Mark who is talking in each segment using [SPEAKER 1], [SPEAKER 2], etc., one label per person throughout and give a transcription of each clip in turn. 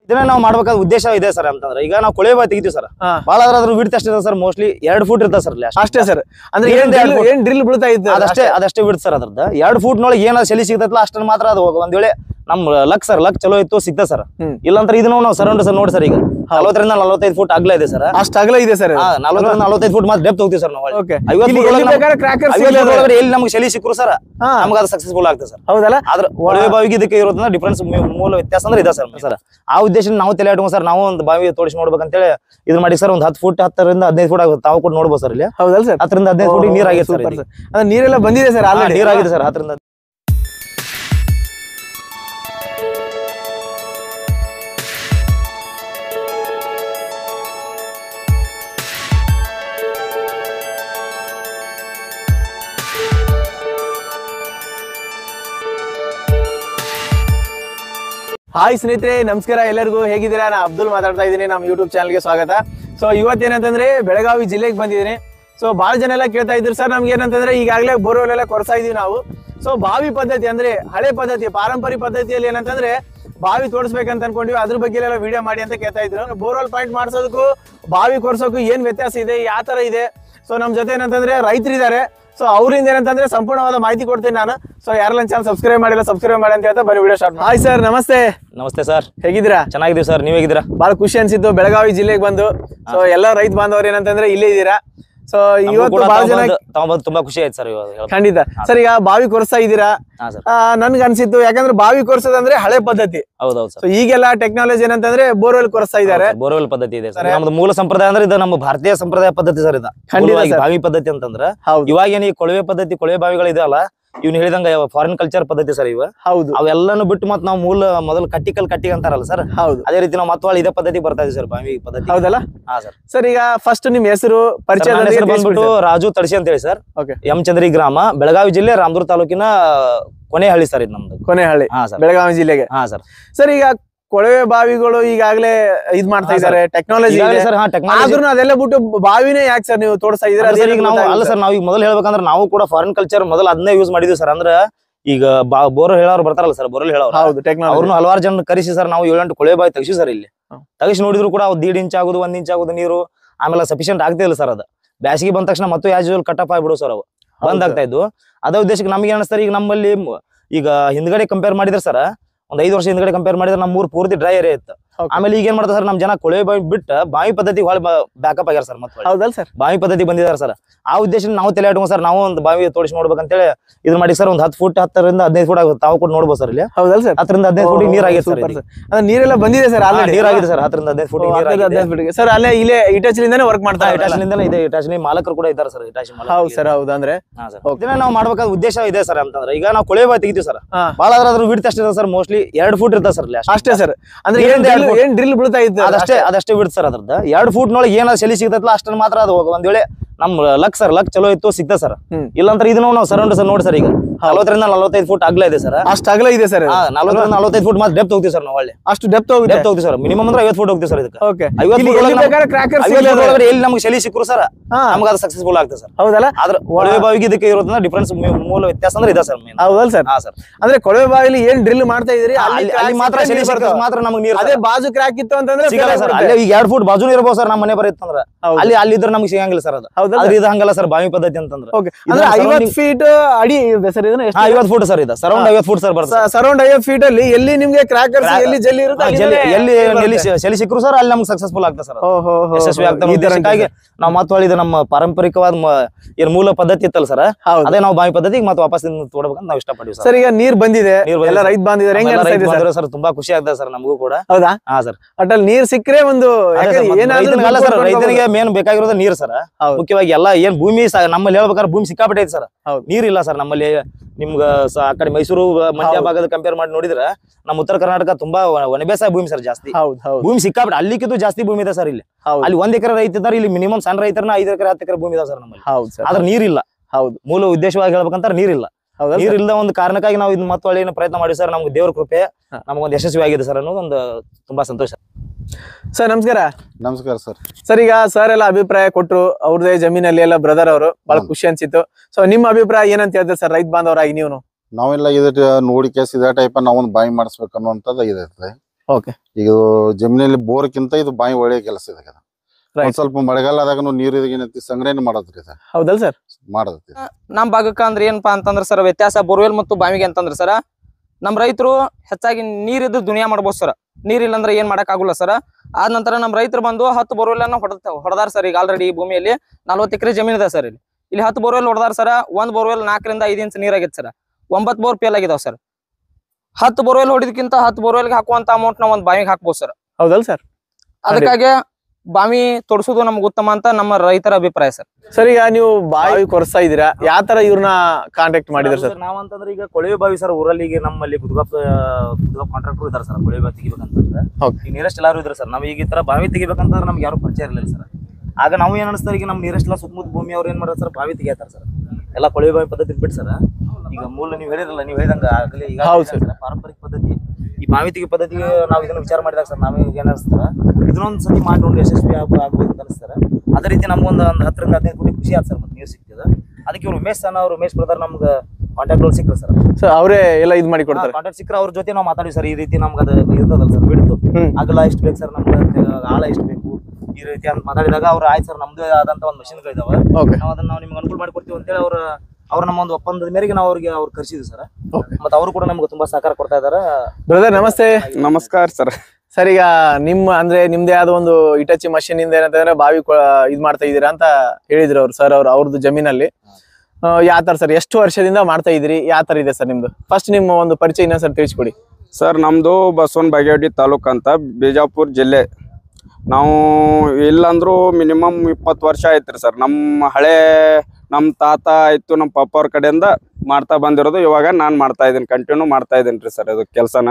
[SPEAKER 1] ಇದನ್ನ ನಾವು ಮಾಡ್ಬೇಕಾದ ಉದ್ದೇಶ ಇದೆ ಸರ್ ಅಂತಂದ್ರೆ ಈಗ ನಾವು ಕೊಳೆ ಬಾವಿ ತೆಗಿತೀವಿ ಸರ್
[SPEAKER 2] ಹಾ.
[SPEAKER 1] ಭಾಳ ಅದ್ರ ಅದ್ರ ವಿಡ್ತ್ ಅಷ್ಟೇ ಸರ್ ಮೋಸ್ಟ್ಲಿ ಎರಡು ಫೂಟ್ ಇರ್ತದೆ ಸರ್
[SPEAKER 2] ಅಷ್ಟೇ ಸರ್ ಅಂದ್ರೆ ಏನ್
[SPEAKER 1] ನೀರಿಂದ
[SPEAKER 2] drill-
[SPEAKER 1] ಎರಡು
[SPEAKER 2] ಏನ್ ಡ್ರಿಲ್ ಬೀಳ್ತಾ ಇತ್ತು
[SPEAKER 1] ಅದಷ್ಟೇ ಅದಷ್ಟೇ ಬಿಡ್ತು ಸರ್ ಅದ್ರದ್ದು ಎರಡು ಫೂಟ್ ನೊಳಗೆ ಏನಾದ್ರು ಚಳಿ ಸಿಗ್ತೈತಲ್ಲ ಅಷ್ಟನ್ನ ಮಾತ್ರ ಅದು ಒಂದ್ ವೇಳೆ ನಮ್ ಲಕ್ ಸರ್ ಲಕ್ ಚಲೋ ಇತ್ತು ಸಿಗ್ತದೆ ಸರ್
[SPEAKER 2] ಹ್ಮ್.
[SPEAKER 1] ಇಲ್ಲಾಂದ್ರೆ ಇದನ್ನು ನಾವು ಸರೌಂಡ್ ಸರ್ ನೋಡಿ ಸರ್ ಈಗ ನಲವತ್ತರಿಂದ ನಲವತ್ತೈದು ಫೂಟ್ ಅಗಲ ಇದೆ ಸರ್
[SPEAKER 2] ಅಷ್ಟ ಅಗಲ ಇದೆ ಸರ್
[SPEAKER 1] ನಲವತ್ತರಿಂದ ನಲವತ್ತೈದು ಫೂಟ್ ಮಾತ್ರ ಡೆಪ್ತ್ ಹೋಗ್ತೀವಿ ಸರ್ ನಾವು
[SPEAKER 2] ಓಕೆ
[SPEAKER 1] ಐವತ್ತು foot ಒಳಗೆ ನಮ್ಗೆ-
[SPEAKER 2] ಕ್ರಾಕರ್ಸ್
[SPEAKER 1] ಐವತ್ತು foot ಒಳಗಡೆ ಎಲ್ಲಿ ನಮ್ಗೆ ಚಳಿ ಸಿಕ್ಕರು ಸರ್
[SPEAKER 2] ಹಾ
[SPEAKER 1] ನಮ್ಗೆ ಅದು ಸಕ್ಸಸ್ಫುಲ್ ಆಗ್ತದೆ ಸರ್
[SPEAKER 2] ಹೌದಲ್ಲ
[SPEAKER 1] ಆದ್ರೆ ಕೊಳವೆ ಬಾವಿಗೆ ಇದಕ್ಕೆ ಇರೋದ್ರಿಂದ ಡಿಫ್ರೆನ್ಸ್ ಮೂಲ ವ್ಯತ್ಯಾಸ ಅಂದ್ರೆ ಇದೆ ಸರ್ ಸರ್ ಆ ಉದ್ದೇಶ ನಾವು ತಲೆ ಇಟ್ಕೊಂಡು ಸರ್ ನಾವು ಒಂದು ಬಾವಿ ತೋರಿಸಿ ನೋಡ್ಬೇಕಂತೇಳಿ ಇದು ಮಾಡಿ ಸರ್ ಒಂದು ಹತ್ತು ಫುಟ್ ಹತ್ತರಿಂದ ಹದಿನೈದು ಫುಟ್ ಆಗುತ್ತೆ ತಾವು ಕೂಡ ನೋಡ್ಬೋದು ಸರ್ ಇಲ್ಲಿ
[SPEAKER 2] ಹೌದಲ್ಲ ಸರ್
[SPEAKER 1] ಹತ್ತರಿಂದ ಹದಿನೈದು ಫುಟ್ ನೀರ್ ಆಗಿದೆ ಸರ್
[SPEAKER 2] ಸೂಪರ್ ಸರ್ ಅಂದ್ರೆ ನೀರೆಲ್ಲ ಬಂದಿದೆ ಸರ್ ಆಲ್ರೆಡಿ
[SPEAKER 1] ನೀರ್ ಆಗಿದೆ ಸರ್ ಹತ್ತರಿಂದ
[SPEAKER 2] ಹಾಯ್ ಸ್ನೇಹಿತರೆ ನಮಸ್ಕಾರ ಎಲ್ಲರಿಗೂ ಹೇಗಿದ್ದೀರಾ ನಾ ಅಬ್ದುಲ್ ಮಾತಾಡ್ತಾ ಇದ್ದೀನಿ ನಮ್ಮ ಯೂಟ್ಯೂಬ್ ಚಾನಲ್ಗೆ ಸ್ವಾಗತ ಸೊ ಇವತ್ತೇನಂತಂದ್ರೆ ಬೆಳಗಾವಿ ಜಿಲ್ಲೆಗೆ ಬಂದಿದ್ದೀನಿ ಸೊ ಬಹಳ ಜನ ಎಲ್ಲ ಕೇಳ್ತಾ ಇದ್ರು ಸರ್ ನಮ್ಗೆ ಏನಂತಂದ್ರೆ ಈಗಾಗಲೇ ಬೋರ್ವೆಲ್ ಎಲ್ಲ ಕೊರ್ಸಾ ಇದೀವಿ ನಾವು ಸೊ ಬಾವಿ ಪದ್ಧತಿ ಅಂದ್ರೆ ಹಳೆ ಪದ್ಧತಿ ಪಾರಂಪರಿಕ ಪದ್ಧತಿಯಲ್ಲಿ ಏನಂತಂದ್ರೆ ಬಾವಿ ತೋರಿಸ್ಬೇಕಂತ ಅನ್ಕೊಂಡಿವಿ ಅದ್ರ ಬಗ್ಗೆ ಎಲ್ಲ ವಿಡಿಯೋ ಮಾಡಿ ಅಂತ ಕೇಳ್ತಾ ಇದ್ರು ಬೋರ್ವೆಲ್ ಪಾಯಿಂಟ್ ಮಾಡ್ಸೋದಕ್ಕೂ ಬಾವಿ ಕೊರ್ಸೋಕ್ಕೂ ಏನ್ ವ್ಯತ್ಯಾಸ ಇದೆ ಯಾವ ತರ ಇದೆ ಸೊ ನಮ್ ಜೊತೆ ಏನಂತಂದ್ರೆ ರೈತರಿದ್ದಾರೆ ಸೊ ಅವರಿಂದ ಏನಂತಂದ್ರೆ ಸಂಪೂರ್ಣವಾದ ಮಾಹಿತಿ ಕೊಡ್ತೀನಿ ನಾನು ಸೊ ಯಾರೆಲ್ಲ ಚಾನಲ್ ಸಬ್ಸ್ಕ್ರೈಬ್ ಮಾಡಿಲ್ಲ ಸಬ್ಸ್ಕ್ರೈಬ್ ಮಾಡಿ ಅಂತ ಹೇಳ್ತಾ ಬರೀ ವಿಡಿಯೋ ಸ್ಟಾರ್ಟ್ ಹಾಯ್ ಸರ್ ನಮಸ್ತೆ
[SPEAKER 1] ನಮಸ್ತೆ ಸರ್
[SPEAKER 2] ಹೇಗಿದ್ದೀರಾ
[SPEAKER 1] ಚೆನ್ನಾಗಿದ್ದೀವಿ ಸರ್ ನೀವ್ ಹೇಗಿದ್ದೀರಾ
[SPEAKER 2] ಬಹಳ ಖುಷಿ ಅನ್ಸಿತ್ತು ಬೆಳಗಾವಿ ಜಿಲ್ಲೆಗೆ ಬಂದು ಸೊ ಎಲ್ಲ ರೈತ ಬಾಂಧವರು ಏನಂತಂದ್ರೆ ಇಲ್ಲೇ ಇದ್ದೀರಾ ಸೊ
[SPEAKER 1] ನಮಗೂ
[SPEAKER 2] ಇವತ್ತು
[SPEAKER 1] ಕೂಡ
[SPEAKER 2] ಬಹಳ
[SPEAKER 1] ತಾವು
[SPEAKER 2] ಜನ
[SPEAKER 1] ಬಂದು- ತಾವು ಬಂದು ತುಂಬಾ ಖುಷಿ ಆಯ್ತು ಸರ್ ಇವಾಗ ಹೇಳ್ಬೇಕು.
[SPEAKER 2] ಖಂಡಿತ ಸರ್ ಈಗ ಬಾವಿ ಕೊರ್ಸ್ತಾ ಇದ್ದೀರಾ
[SPEAKER 1] ಹಾ ಸರ್
[SPEAKER 2] ಆ, ನನ್ಗೆ ಅನ್ಸಿತ್ತು ಯಾಕಂದ್ರೆ ಬಾವಿ ಕೊರ್ಸೋದಂದ್ರೆ ಹಳೆ ಪದ್ಧತಿ
[SPEAKER 1] ಹೌದೌದು ಸರ್
[SPEAKER 2] ಸೊ ಈಗೆಲ್ಲ ಟೆಕ್ನಾಲಜಿ ಏನಂತಂದ್ರೆ ಬೋರ್ವೆಲ್ ಕೊರ್ಸ್ತಾ ಇದ್ದಾರೆ
[SPEAKER 1] ಬೋರ್ವೆಲ್ ಪದ್ಧತಿ ಇದೆ ಸರ್ ನಮ್ದು ಮೂಲ ಸಂಪ್ರದಾಯ ಅಂದ್ರೆ ಇದು ನಮ್ಮ ಭಾರತೀಯ ಸಂಪ್ರದಾಯ ಪದ್ಧತಿ ಸರ್ ಇದು
[SPEAKER 2] ಖಂಡಿತ
[SPEAKER 1] ಮೂಲವಾಗಿ
[SPEAKER 2] ಸರ್.
[SPEAKER 1] ಬಾವಿ ಪದ್ಧತಿ ಅಂತಂದ್ರ
[SPEAKER 2] ಹೌದು
[SPEAKER 1] ಇವಾಗ ಏನ್ ಈ ಕೊಳವೆ ಪದ್ಧತಿ ಕೊಳವೆ ಬಾವಿಗಳು ಇದೆಯಲ್ಲ ಇವ್ನು ಹೇಳಿದಂಗ ಫಾರಿನ್ ಕಲ್ಚರ್ ಪದ್ಧತಿ ಸರ್ ಇವ
[SPEAKER 2] ಹೌದು
[SPEAKER 1] ಅವೆಲ್ಲನು ಬಿಟ್ಟು ಮತ್ ನಾವು ಮೂಲ ಮೊದಲು ಕಟ್ಟಿಕಲ್ ಕಟ್ಟಿ ಅಂತಾರಲ್ಲ ಸರ್
[SPEAKER 2] ಹೌದು
[SPEAKER 1] ಅದೇ ರೀತಿ ನಾವು ಮತ್ತೆ ಇದೇ ಪದ್ಧತಿ ಬರ್ತಾ ಇದೆ ಸರ್ ಬಾವಿ ಪದ್ಧತಿ
[SPEAKER 2] ಹೌದಲ್ಲ
[SPEAKER 1] ಹಾ ಸರ್
[SPEAKER 2] ಸರ್ ಈಗ ಫಸ್ಟ್ ನಿಮ್ ಹೆಸರು ಪರಿಚಯ
[SPEAKER 1] ನನ್ನ ಹೆಸರು ಬಂದ್ಬಿಟ್ಟು ರಾಜು ತಡಸಿ ಅಂತ ಹೇಳಿ ಸರ್
[SPEAKER 2] Okay.
[SPEAKER 1] ಎಂ ಚಂದ್ರಿ ಗ್ರಾಮ ಬೆಳಗಾವಿ ಜಿಲ್ಲೆ ರಾಮದುರ್ಗ ತಾಲೂಕಿನ ಕೊನೆ ಹಳ್ಳಿ ಸರ್ ಇದು ನಮ್ದು
[SPEAKER 2] ಕೊನೆಹಳ್ಳಿ
[SPEAKER 1] ಹಾ ಸರ್
[SPEAKER 2] ಬೆಳಗಾವಿ ಜಿಲ್ಲೆಗೆ
[SPEAKER 1] ಹಾ ಸರ್
[SPEAKER 2] ಸರ್ ಈಗ ಕೊಳವೆ ಬಾವಿಗಳು ಈಗಾಗಲೇ ಇದ್ ಮಾಡ್ತಾ
[SPEAKER 1] ಹಾ,
[SPEAKER 2] ಇದ್ದಾರೆ ಟೆಕ್ನಾಲಜಿ
[SPEAKER 1] ಈಗಾಗಲೇ ಸರ್ ಹಾ ಟೆಕ್ನಾಲಜಿ
[SPEAKER 2] ಆದ್ರೂ ಅದೆಲ್ಲ ಬಿಟ್ಟು ಬಾವಿನೇ ಯಾಕೆ ಸರ್ ನೀವು ತೋರಿಸ್ತಾ ಇದ್ದೀರಾ
[SPEAKER 1] ಸರ್ ಈಗ ನಾವು ಅಲ್ಲ ಸರ್ ನಾವು ಈಗ ಮೊದಲು ಹೇಳ್ಬೇಕಂದ್ರೆ ನಾವು ಕೂಡ ಫಾರಿನ್ ಕಲ್ಚರ್ ಮೊದಲು ಅದನ್ನೇ ಯೂಸ್ ಮಾಡಿದ್ವಿ ಸರ್ ಅಂದ್ರೆ ಈಗ ಬೋರ್ ಹೇಳೋರು ಬರ್ತಾರಲ್ಲ ಸರ್ ಬೋರ್ಲ್ ಹೇಳೋರು
[SPEAKER 2] ಹೌದು ಟೆಕ್ನಾಲಜಿ
[SPEAKER 1] ಅವ್ರನ್ನು ಹಲವಾರು ಜನ ಕರೆಸಿ ಸರ್ ನಾವು ಏಳೆಂಟು ಕೊಳೆ ಬಾವಿ ತೆಗಿಸಿ ಸರ್ ಇಲ್ಲಿ
[SPEAKER 2] ಹ್ಮ್.
[SPEAKER 1] ತೆಗಿಸಿ ನೋಡಿದ್ರು ಕೂಡ ಅವು ದೀಡ್ ಇಂಚ್ ಆಗುದು ಒಂದ್ ಇಂಚ್ ಆಗುದು ನೀರು ಆಮೇಲೆ ಸಫಿಶಿಯಂಟ್ ಆಗ್ತಿಲ್ಲ ಸರ್ ಅದು ಬ್ಯಾಸಿಗೆ ಬಂದ ತಕ್ಷಣ ಮತ್ತೆ ಯಾಜುವಲ್ ಕಟ್ ಆಗ್ಬಿಡು ಸರ್ ಅವು ಬಂದ್ ಆಗ್ತಾ ಇದ್ವು ಅದೇ ಉದ್ದೇಶಕ್ಕೆ ನಮಗೆ ಅನಿಸ್ತಾರೆ ಈಗ ನಮ್ಮಲ್ಲಿ ಮ್- ಈಗ ಹಿಂದ್ಗಡೆ ಕಂಪೇರ್ ಮಾಡಿದ್ರೆ ಸರ್ ಒಂದ್ ಐದು ವರ್ಷ ಹಿಂದ್ಗಡೆ ಕಂಪೇರ್ ಮಾಡಿದ್ರೆ ನಮ್ಮ ಊರು ಪೂರ್ತಿ ಡ್ರೈ ಏರಿಯಾ ಇತ್ತು
[SPEAKER 2] Okay.
[SPEAKER 1] ಆಮೇಲೆ ಈಗ ಏನ್ ಮಾಡ್ತಾರೆ ಸರ್ ನಮ್ ಜನ ಕೊಳೆ ಬಾವಿ ಬಿಟ್ಟು ಬಾವಿ ಪದ್ಧತಿ ಹೊಳ ಬ್ಯಾಕಪ್ ಆಗ್ಯಾರ ಸರ್ ಮತ್ತೆ
[SPEAKER 2] ಹೌದಲ್ಲ ಸರ್
[SPEAKER 1] ಬಾವಿ ಪದ್ಧತಿ ಬಂದಿದ್ದಾರೆ ಸರ್ ಆ ಉದ್ದೇಶ ನಾವು ತಲೆ ಇಟ್ಕೊಂಡು ಸರ್ ನಾವು ಒಂದು ಬಾವಿ ತೋರಿಸಿ ನೋಡ್ಬೇಕಂತೇಳಿ ಇದು ಮಾಡಿ ಸರ್ ಒಂದು ಹತ್ತು ಫುಟ್ ಹತ್ತರಿಂದ ಹದಿನೈದು ಫುಟ್ ಆಗುತ್ತೆ ತಾವು ಕೂಡ ನೋಡ್ಬೋದು ಸರ್ ಇಲ್ಲಿ
[SPEAKER 2] ಹೌದಲ್ಲ ಸರ್
[SPEAKER 1] ಹತ್ತರಿಂದ ಹದಿನೈದು ಫುಟ್ ನೀರ್ ಆಗಿದೆ ಸರ್
[SPEAKER 2] ಸೂಪರ್ ಸರ್ ಅಂದ್ರೆ ನೀರೆಲ್ಲ ಬಂದಿದೆ ಸರ್ ಆಲ್ರೆಡಿ
[SPEAKER 1] ನೀರ್ ಆಗಿದೆ ಸರ್ ಹತ್ತರಿಂದ ಹದಿನೈದು ಫುಟ್ ನೀರ್ ಆಗಿದೆ
[SPEAKER 2] ಸರ್ ಅಲ್ಲೇ ಇಲ್ಲೇ ಇಟಾಚ್ಲಿಂದಾನೆ ವರ್ಕ್ ಮಾಡ್ತಾ ಇದ್ದಾರೆ
[SPEAKER 1] ಇಟಾಚಿನಿಂದಲೇ ಇದೆ ಇಟಾಚಿನಿ ಮಾಲಕರು ಕೂಡ ಇದ್ದಾರೆ ಸರ್ ಇಟಾಚಿ
[SPEAKER 2] ಹೌದು ಸರ್ ಹೌದು ಅಂದ್ರೆ
[SPEAKER 1] ಹಾ ಸರ್
[SPEAKER 2] Okay.
[SPEAKER 1] ಇದನ್ನ ನಾವು ಮಾಡ್ಬೇಕಾದ ಉದ್ದೇಶ ಇದೆ ಸರ್ ಅಂತಂದ್ರೆ ಈಗ ನಾವು ಕೊಳೆ ಬಾವಿ ತೆಗಿತೀವಿ ಸರ್
[SPEAKER 2] ಹಾ.
[SPEAKER 1] ಭಾಳ ಅದ್ರ ಅದ್ರ ವಿಡ್ತ್ ಅಷ್ಟೇ ಸರ್ ಮೋಸ್ಟ್ಲಿ ಎರಡು ಫೂಟ್ ಇರ್ತದೆ ಸರ್
[SPEAKER 2] ಅಷ್ಟೇ ಸರ್ ಅಂದ್ರೆ ಏನ್
[SPEAKER 1] ನೀರಿಂದ ಎರಡು
[SPEAKER 2] drill- ಏನ್ ಡ್ರಿಲ್ ಬೀಳ್ತಾ ಇತ್ತು
[SPEAKER 1] ಅದಷ್ಟೇ ಅದಷ್ಟೇ ಬಿಡ್ತು ಸರ್ ಅದ್ರದ್ದು ಎರಡು ಫೂಟ್ ನೊಳಗೆ ಏನಾದ್ರು ಚಳಿ ಸಿಗ್ತೈತಲ್ಲ ಅಷ್ಟನ್ನ ಮಾತ್ರ ಅದು ಒಂದ್ ವೇಳೆ ನಮ್ ಲಕ್ ಸರ್ ಲಕ್ ಚಲೋ ಇತ್ತು ಸಿಗ್ತದೆ ಸರ್
[SPEAKER 2] ಹ್ಮ್.
[SPEAKER 1] ಇಲ್ಲಾಂದ್ರೆ ಇದನ್ನು ನಾವು ಸರೌಂಡ್ ಸರ್ ನೋಡಿ ಸರ್ ಈಗ ನಲವತ್ತರಿಂದ ನಲವತ್ತೈದು ಫುಟ್ ಅಗಲ ಇದೆ ಸರ್
[SPEAKER 2] ಅಷ್ಟು ಅಗಲ ಇದೆ ಸರ್
[SPEAKER 1] ನಲವತ್ತರಿಂದ ನಲವತ್ತೈದು ಫುಟ್ ಮಾತ್ರ ಡೆಪ್ತ್ ಹೋಗ್ತೀವಿ ಸರ್ ನಾವು ಒಳ್ಳೆ
[SPEAKER 2] ಅಷ್ಟು ಡೆಪ್ತ್ ಹೋಗುತ್ತೆ
[SPEAKER 1] ಡೆಪ್ತ್ ಹೋಗ್ತೀವಿ ಸರ್ ಮಿನಿಮಮ್ ಅಂದ್ರೆ ಐವತ್ತು ಫುಟ್ ಹೋಗ್ತೀವಿ ಸರ್ ಇದಕ್ಕೆ
[SPEAKER 2] ಓಕೆ
[SPEAKER 1] ಐವತ್ತು foot ಒಳಗೆ ನಮ್ಗೆ-
[SPEAKER 2] ಕ್ರಾಕರ್ಸ್
[SPEAKER 1] ಐವತ್ತು foot ಒಳಗಡೆ ಎಲ್ಲಿ ನಮ್ಗೆ ಚಳಿ ಸಿಕ್ಕರು ಸರ್
[SPEAKER 2] ಹಾ
[SPEAKER 1] ನಮ್ಗೆ ಅದು ಸಕ್ಸಸ್ಫುಲ್ ಆಗ್ತದೆ ಸರ್
[SPEAKER 2] ಹೌದಲ್ಲ
[SPEAKER 1] ಆದ್ರೆ ಕೊಳವೆ ಬಾವಿಗೆ ಇದಕ್ಕೆ ಇರೋದ್ರಿಂದ ಡಿಫ್ರೆನ್ಸ್ ಮೂಲ ವ್ಯತ್ಯಾಸ ಅಂದ್ರೆ ಇದೆ ಸರ್ ಮೇನ್
[SPEAKER 2] ಹೌದಲ್ಲ ಸರ್
[SPEAKER 1] ಹಾ ಸರ್
[SPEAKER 2] ಅಂದ್ರೆ ಕೊಳವೆ ಬಾವಿಲಿ ಏನ್ ಡ್ರಿಲ್ ಮಾಡ್ತಾ ಇದ್ರಿ
[SPEAKER 1] ಅಲ್ಲಿ ಅಲ್ಲಿ ಮಾತ್ರ ಚಳಿ ಸಿಕ್ಕರೆ ಮಾತ್ರ ನಮ್ಗೆ ನೀರು
[SPEAKER 2] ಅದೇ ಬಾಜು ಕ್ರಾಕ್ ಇತ್ತು ಅಂತಂದ್ರೆ
[SPEAKER 1] ಸಿಗಲ್ಲ ಸರ್ ಅಲ್ಲೇ ಈಗ ಎರಡು ಫುಟ್ ಬಾಜುನು ಇರ್ಬೋದು ಸರ್ ನಮ್ಮ ಮನೆ ಬರೀತ್ತಂದ್ರ
[SPEAKER 2] ಹೌದು.
[SPEAKER 1] ಅಲ್ಲಿ ಅಲ್ಲಿ ಇದ್ರೆ ನಮ್ಗೆ ಸಿಗಂಗಿಲ್ಲ ಸರ್ ಅದು
[SPEAKER 2] ಹೌದಲ್ಲ
[SPEAKER 1] ಆದ್ರೆ ಇದು ಹಂಗಲ್ಲ ಸರ್ ಬಾವಿ ಪದ್ಧತಿ ಅಂತಂದ್ರೆ
[SPEAKER 2] ಓಕೆ ಅಂದ್ರೆ
[SPEAKER 1] ಇದನ್ನ
[SPEAKER 2] ಐವತ್
[SPEAKER 1] surrounding-
[SPEAKER 2] ಫೀಟ್ ಅಡಿ ಇದೆ ಸರ್ ಇದನ್ನ
[SPEAKER 1] ಹಾ ಐವತ್ತು ಫುಟ್ ಸರ್ ಇದು ಸರೌಂಡ್ ಐವತ್ತು ಫುಟ್ ಸರ್ ಬರ್ತದೆ
[SPEAKER 2] ಸರೌಂಡ್ ಐವತ್ ಫೀಟ್ ಅಲ್ಲಿ ಎಲ್ಲಿ ನಿಮ್ಗೆ ಕ್ರಾಕರ್ಸ್
[SPEAKER 1] Crack-
[SPEAKER 2] ಎಲ್ಲಿ ಜಲ್ಲಿ ಇರುತ್ತೆ
[SPEAKER 1] ಹಾ,
[SPEAKER 2] ಅಲ್ಲಿಂದನೇ
[SPEAKER 1] ಎಲ್ಲಿ ಎಲ್ಲಿ
[SPEAKER 2] ಬರುತ್ತೆ.
[SPEAKER 1] ಎಲ್ಲಿ ಶ- ಚಳಿ ಸಿಕ್ಕರು ಸರ್ ಅಲ್ಲಿ ನಮ್ಗೆ ಸಕ್ಸಸ್ಫುಲ್ ಆಗ್ತದೆ ಸರ್ ಅದು.
[SPEAKER 2] ಓಹೋ ಹೋ
[SPEAKER 1] ಯಶಸ್ವಿ ಆಗ್ತಾ
[SPEAKER 2] ಈ ತರ
[SPEAKER 1] ಉದ್ದೇಶಕ್ಕಾಗಿ ನಾವು ಮತ್ತೆ ಹೊಳಿದ ನಮ್ಮ ಪಾರಂಪರಿಕವಾದ ಮ- ಏನ್ ಮೂಲ ಪದ್ಧತಿ ಇತ್ತಲ್ಲ ಸರ್
[SPEAKER 2] ಹೌದು
[SPEAKER 1] ಅದೇ ನಾವು ಬಾವಿ ಪದ್ಧತಿಗೆ ಮತ್ತೆ ವಾಪಸ್ ತೋಡ್ಬೇಕಂತ ನಾವು ಇಷ್ಟಪಟ್ಟಿವಿ ಸರ್
[SPEAKER 2] ಸರ್ ಈಗ ನೀರ್ ಬಂದಿದೆ
[SPEAKER 1] ನೀರ್ ಬಂದಿದೆ
[SPEAKER 2] ಎಲ್ಲ
[SPEAKER 1] ಸರ್.
[SPEAKER 2] ರೈತ ಬಾಂಧಿದ್ದಾರೆ ಹೆಂಗ್
[SPEAKER 1] ನಮ್ಮೆಲ್ಲ
[SPEAKER 2] ಅನ್ಸ್ತಾ ಇದೆ
[SPEAKER 1] ರೈತ
[SPEAKER 2] ಸರ್
[SPEAKER 1] ಬಾಂಧವರು ಸರ್ ತುಂಬಾ ಖುಷಿ ಆಗ್ತದೆ ಸರ್ ನಮಗೂ ಕೂಡ
[SPEAKER 2] ಹೌದಾ
[SPEAKER 1] ಹಾ ಸರ್
[SPEAKER 2] ಒಟ್ಟಲ್ಲಿ ನೀರ್ ಸಿಕ್ಕರೆ ಒಂದು ಯಾಕಂದ್ರೆ ಏನಾದ್ರೂ
[SPEAKER 1] ರೈತನಿಗೆ ಅಲ್ಲ ಸರ್
[SPEAKER 2] ದುಡ್ಡು ಕೊಡ್ಕೊಂಡು
[SPEAKER 1] ರೈತನಿಗೆ ಮೇನ್ ಬೇಕಾಗಿರೋದು ನೀರು ಸರ್
[SPEAKER 2] ಹೌದು.
[SPEAKER 1] ಮುಖ್ಯವಾಗಿ ಎಲ್ಲ ಏನ್ ಭೂಮಿ ಸ- ನಮ್ಮಲ್ಲಿ ಹೇಳ್ಬೇಕಾದ್ರೆ ಭೂಮಿ ಸಿಕ್ಕಾಪಟ್ಟೆ ಐತೆ ಸರ್
[SPEAKER 2] ಹೌದು.
[SPEAKER 1] ನೀರಿಲ್ಲ ಸರ್ ನಮ್ಮಲ್ಲಿ ನಿಮ್ಗ ಸ- ಆ ಕಡೆ ಮೈಸೂರು ಮಂಡ್ಯ
[SPEAKER 2] ಹೌದು.
[SPEAKER 1] ಭಾಗದ ಕಂಪೇರ್ ಮಾಡಿ ನೋಡಿದ್ರೆ ನಮ್ಮ ಉತ್ತರ ಕರ್ನಾಟಕ ತುಂಬಾ ಒಣ- ಒಣಬೇಸಾಯ ಭೂಮಿ ಸರ್ ಜಾಸ್ತಿ
[SPEAKER 2] ಹೌದು ಹೌದು
[SPEAKER 1] ಭೂಮಿ ಸಿಕ್ಕಾಪಟ್ಟೆ ಅಲ್ಲಿಕ್ಕಿಂತ ಜಾಸ್ತಿ ಭೂಮಿ ಇದೆ ಸರ್ ಇಲ್ಲಿ
[SPEAKER 2] ಹೌದು
[SPEAKER 1] ಅಲ್ಲಿ ಒಂದ್ ಎಕರೆ ರೈತ ಇದ್ದಾರೆ ಇಲ್ಲಿ ಮಿನಿಮಮ್ ಸಣ್ಣ ರೈತರನ್ನ ಐದು ಎಕರೆ ಹತ್ತು ಎಕರೆ ಭೂಮಿ ಇದೆ ಸರ್ ನಮ್ಮಲ್ಲಿ
[SPEAKER 2] ಹೌದು ಸರ್
[SPEAKER 1] ಆದ್ರೆ ನೀರಿಲ್ಲ
[SPEAKER 2] ಹೌದು
[SPEAKER 1] ಮೂಲ ಉದ್ದೇಶವಾಗಿ ಹೇಳ್ಬೇಕಂದ್ರೆ ನೀರಿಲ್ಲ
[SPEAKER 2] ಹೌದಲ್ಲ
[SPEAKER 1] ನೀರ್ ಇಲ್ಲದ ಒಂದು ಕಾರಣಕ್ಕಾಗಿ ನಾವು ಇದು ಮತ್ತೆ ಒಳ್ಳೆಯ ಪ್ರಯತ್ನ ಮಾಡಿ ಸರ್ ನಮ್ಗೆ ದೇವ್ರ ಕೃಪೆ
[SPEAKER 2] ಹಾ.
[SPEAKER 1] ನಮಗೊಂದು ಯಶಸ್ವಿ ಆಗಿದೆ ಸರ್ ಅನ್ನೋದು ಒಂದು ತುಂಬಾ ಸಂತೋಷ
[SPEAKER 2] ಸರ್ ನಮಸ್ಕಾರ
[SPEAKER 3] ನಮಸ್ಕಾರ ಸರ್
[SPEAKER 2] ಸರ್ ಈಗ ಸರ್ ಎಲ್ಲ ಅಭಿಪ್ರಾಯ ಕೊಟ್ರು ಅವ್ರದೇ ಜಮೀನಲ್ಲಿ ಎಲ್ಲ ಬ್ರದರ್ ಅವರು ಬಹಳ
[SPEAKER 3] ಹ್ಮ್.
[SPEAKER 2] ಖುಷಿ ಅನ್ಸಿತ್ತು ಸೊ ನಿಮ್ಮ ಅಭಿಪ್ರಾಯ ಏನಂತ ಹೇಳ್ತಾರೆ ಸರ್ ರೈತ ಬಾಂಧವರಾಗಿ ನೀವು
[SPEAKER 3] ನಾವೆಲ್ಲ ಇದ ನೋಡಿ ಕೇಸ್ ಇದೇ ಟೈಪ್ ನಾವೊಂದು ಬಾಯಿ ಮಾಡಿಸ್ಬೇಕು ಅನ್ನುವಂಥದ್ದು ಇದೈತೆ
[SPEAKER 2] ಓಕೆ
[SPEAKER 3] ಈಗ ಜಮೀನಲ್ಲಿ ಬೋರ್ಕ್ಕಿಂತ ಇದು ಬಾವಿ ಒಳ್ಳೆಯ ಕೆಲಸ ಇದೆ ಇದು.
[SPEAKER 2] Right.
[SPEAKER 3] ಒಂದ್ ಸ್ವಲ್ಪ ಮಳೆಗಾಲದಾಗನು ನೀರು ಏನೈತಿ ಸಂಗ್ರಹಣೆ ಮಾಡದ್ರಿ ಇದು
[SPEAKER 2] ಹೌದಲ್ಲ ಸರ್
[SPEAKER 3] ಮಾಡದೈತಿ
[SPEAKER 4] ನಮ್ಮ ಭಾಗಕ್ಕ ಅಂದ್ರೆ ಏನಪ್ಪಾ ಅಂತಂದ್ರೆ ಸರ್ ವ್ಯತ್ಯಾಸ ಬೋರ್ವೆಲ್ ಮತ್ತು ಬಾವಿಗೆ ಅಂತಂದ್ರೆ ಸರ್ ನಮ್ಮ ರೈತರು ಹೆಚ್ಚಾಗಿ ನೀರಿದ್ದು ದುನಿಯಾ ಮಾಡ್ಬೋದು ಸರ್ ನೀರಿಲ್ಲ ಅಂದ್ರೆ ಏನ್ ಮಾಡಕ್ ಆಗುಲ್ಲ ಸರ್ ಆದ ನಂತರ ನಮ್ಮ ರೈತರು ಬಂದು ಹತ್ತು ಬೋರ್ವೆಲ್ ಅನ್ನ ಹೊಡೆದ ಹೊಡೆದಾರ ಸರ್ ಈಗ ಆಲ್ರೆಡಿ ಈ ಭೂಮಿಯಲ್ಲಿ ನಲ್ವತ್ತು ಎಕರೆ ಜಮೀನ್ ಇದೆ ಸರ್ ಇಲ್ಲಿ ಇಲ್ಲಿ ಹತ್ತು ಬೋರ್ವೆಲ್ ಹೊಡೆದಾರ ಸರ್ ಒಂದ್ ಬೋರ್ವೆಲ್ ನಾಲ್ಕರಿಂದ ಐದು ಇಂಚ್ ನೀರಾಗೈತೆ ಸರ್ ಒಂಬತ್ತು ಬೋರ್ ಫೇಲ್ ಆಗಿದಾವ್ ಸರ್ ಹತ್ತು ಬೋರ್ವೆಲ್ ಹೊಡಿದಕ್ಕಿಂತ ಹತ್ತು ಬೋರ್ವೆಲ್ಗೆ ಹಾಕುವಂತ ಅಮೌಂಟ್ ನ ಒಂದ್ ಬಾವಿಗೆ ಹಾಕ್ಬೋದು ಸರ್
[SPEAKER 2] ಹೌದಲ್ಲ ಸರ್
[SPEAKER 4] ಅದಕ್ಕಾಗಿ ಬಾವಿ ತೊಡಸೋದು ನಮ್ಗೆ ಉತ್ತಮ ಅಂತ ನಮ್ಮ ರೈತರ ಅಭಿಪ್ರಾಯ ಸರ್
[SPEAKER 2] ಸರ್ ಈಗ ನೀವು ಬಾವಿ ಕೊರ್ಸ್ತಾ ಇದೀರಾ ಯಾವ ತರ ಇವ್ರನ್ನ ಕಾಂಟ್ಯಾಕ್ಟ್ ಮಾಡಿದ್ರಿ ಸರ್
[SPEAKER 1] ನಾವಂತಂದ್ರೆ ಈಗ ಕೊಳವೆ ಬಾವಿ ಸರ್ ಊರಲ್ಲಿ ಈಗ ನಮ್ಮಲ್ಲಿ ಗುದ್ಗಪ್ ಗುದ್ಗಪ್ ಕಾಂಟ್ರಾಕ್ಟರ್ ಇದಾರೆ ಸರ್ ಕೊಳವೆ ಬಾವಿ ತೆಗಿಬೇಕಂತಂದ್ರೆ
[SPEAKER 2] Okay.
[SPEAKER 1] ಈಗ ನೀರೆಸ್ಟ್ ಎಲ್ಲಾರು ಇದ್ರು ಸರ್ ನಾವ್ ಈಗ ಈ ತರ ಬಾವಿ ತೆಗಿಬೇಕಂತಂದ್ರೆ ನಮ್ಗೆ ಯಾರು ಪರಿಚಯ ಇರಲಿಲ್ಲ ಸರ್ ಆಗ ನಾವು ಏನ್ ಅನಿಸ್ತಾರೆ ಈಗ ನಮ್ಮ ನೀರೆಸ್ಟ್ ಎಲ್ಲ ಸುತ್ತಮುತ್ತ ಭೂಮಿ ಅವ್ರು ಏನ್ ಮಾಡ್ತಾರೆ ಸರ್ ಬಾವಿ ತೆಗಿಯತ್ತಾರ ಸರ್ ಎಲ್ಲ ಕೊಳವೆ ಬಾವಿ ಪದ್ಧತಿ ಬಿಟ್ಟು ಸರ್ ಈಗ ಮೂಲ ನೀವು ಹೇಳಿರಲ್ಲ ನೀವು ಹೇಳಿದಂಗ ಆಗಲೇ ಈಗ
[SPEAKER 2] ಹೌದು sir.
[SPEAKER 1] ಪಾರಂಪರಿಕ ಪದ್ಧತಿ ಈ ಬಾವಿ ತೆಗಿ ಪದ್ಧತಿಗೆ ನಾವು ಇದನ್ನ ವಿಚಾರ ಮಾಡಿದಾಗ ಸರ್ ನಾವೇ ಏನ್ ಅನಿಸ್ತಾರ ಇದನ್ನೊಂದು ಸತಿ ಮಾಡಿ ನೋಡಿ ಯಶಸ್ವಿ ಆಗ ಆಗ್ಬೋದು ಅಂತ ಅನಿಸ್ತಾರೆ ಅದೇ ರೀತಿ ನಮ್ಗೊಂದು ಒಂದು ಹತ್ತರಿಂದ ಹದಿನೈದು ಕೋಟಿ ಖುಷಿ ಆಯ್ತು ಸರ್ ಮತ್ತೆ ನೀರು ಸಿಗ್ತದೆ ಅದಕ್ಕೆ ಇವ್ರು ಉಮೇಶ್ ಸಣ್ಣ ಅವ್ರು ಉಮೇಶ್ ಬ್ರದರ್ ನಮ್ಗೆ ಕಾಂಟ್ಯಾಕ್ಟ್ ಸಿಕ್ಕರು ಸರ್
[SPEAKER 2] ಸರ್ ಅವರೇ ಎಲ್ಲ ಇದ್ ಮಾಡಿ ಕೊಡ್ತಾರೆ
[SPEAKER 1] ಕಾಂಟ್ಯಾಕ್ಟ್ ಸಿಕ್ಕರೆ ಅವ್ರ ಜೊತೆ ನಾವು ಮಾತಾಡಿ ಸರ್ ಈ ರೀತಿ ನಮ್ಗೆ ಅದು ಇರ್ತದಲ್ಲ ಸರ್ ಬಿಡ್ತು
[SPEAKER 2] ಹ್ಮ್.
[SPEAKER 1] ಅಗಲ ಇಷ್ಟು ಬೇಕು ಸರ್ ನಮ್ಗೆ ಆಳ ಇಷ್ಟು ಬೇಕು ಈ ರೀತಿ ಅಂತ ಮಾತಾಡಿದಾಗ ಅವ್ರು ಆಯ್ತು ಸರ್ ನಮ್ದು ಆದಂತ ಒಂದು ಮಷಿನ್ಗಳಿದಾವೆ
[SPEAKER 2] ಓಕೆ
[SPEAKER 1] ನಾವು ಅದನ್ನ ನಾವು ನಿಮ್ಗೆ ಅನುಕೂಲ ಮಾಡಿಕೊಡ್ತೀವಿ ಅಂತೇಳಿ ಅವ್ರ ಅವ್ರ ನಮ್ಮ ಒಂದು ಒಪ್ಪಂದದ ಮೇರೆಗೆ ನಾವು ಅವ್ರಿಗೆ ಅವ್ರು ಕರ್ಸಿದ್ವಿ ಸರ್
[SPEAKER 2] Okay.
[SPEAKER 1] ಮತ್ತೆ ಅವರು ಕೂಡ ನಮ್ಗೆ ತುಂಬಾ ಸಹಕಾರ ಕೊಡ್ತಾ ಇದಾರೆ
[SPEAKER 2] ಬ್ರದರ್ ನಮಸ್ತೆ
[SPEAKER 5] ನಮಸ್ಕಾರ ಸರ್
[SPEAKER 2] ಸರ್ ಈಗ ನಿಮ್ಮ ಅಂದ್ರೆ ನಿಮ್ದೇ ಆದ ಒಂದು ಇಟಚಿ ಮಷಿನ್ ಇಂದ ಏನಂತಂದ್ರೆ ಬಾವಿ ಕೊ- ಇದ್ ಮಾಡ್ತಾ ಇದೀರಾ ಅಂತ ಹೇಳಿದ್ರು ಅವ್ರು ಸರ್ ಅವ್ರು ಅವ್ರದ್ದು ಜಮೀನಲ್ಲಿ ಯಾವ ತರ ಸರ್ ಎಷ್ಟು ವರ್ಷದಿಂದ ಮಾಡ್ತಾ ಇದ್ರಿ ಯಾವ ತರ ಇದೆ ಸರ್ ನಿಮ್ದು ಫಸ್ಟ್ ನಿಮ್ಮ ಒಂದು ಪರಿಚಯ ಇನ್ನೊಂದ್ ಸರ್ ತಿಳಿಸ್ಕೊಡಿ
[SPEAKER 5] ಸರ್ ನಮ್ಮದು ಬಸವನ ಬಾಗೇವಾಡಿ ತಾಲೂಕು ಅಂತ ಬಿಜಾಪುರ ಜಿಲ್ಲೆ ನಾವು ಇಲ್ಲಂದ್ರೂ ಮಿನಿಮಮ್ ಇಪ್ಪತ್ತು ವರ್ಷ ಆಯ್ತು ರೀ ಸರ್ ನಮ್ಮ ಹಳೆ ನಮ್ಮ ತಾತ ಆಯ್ತು ನಮ್ಮ ಪಪ್ಪ ಅವ್ರ ಕಡೆಯಿಂದ ಮಾಡ್ತಾ ಬಂದಿರೋದು ಇವಾಗ ನಾನು ಮಾಡ್ತಾ ಇದ್ದೀನಿ ಕಂಟಿನ್ಯೂ ಮಾಡ್ತಾ ಇದ್ದೀನಿ ರೀ ಸರ್ ಇದು ಕೆಲಸನ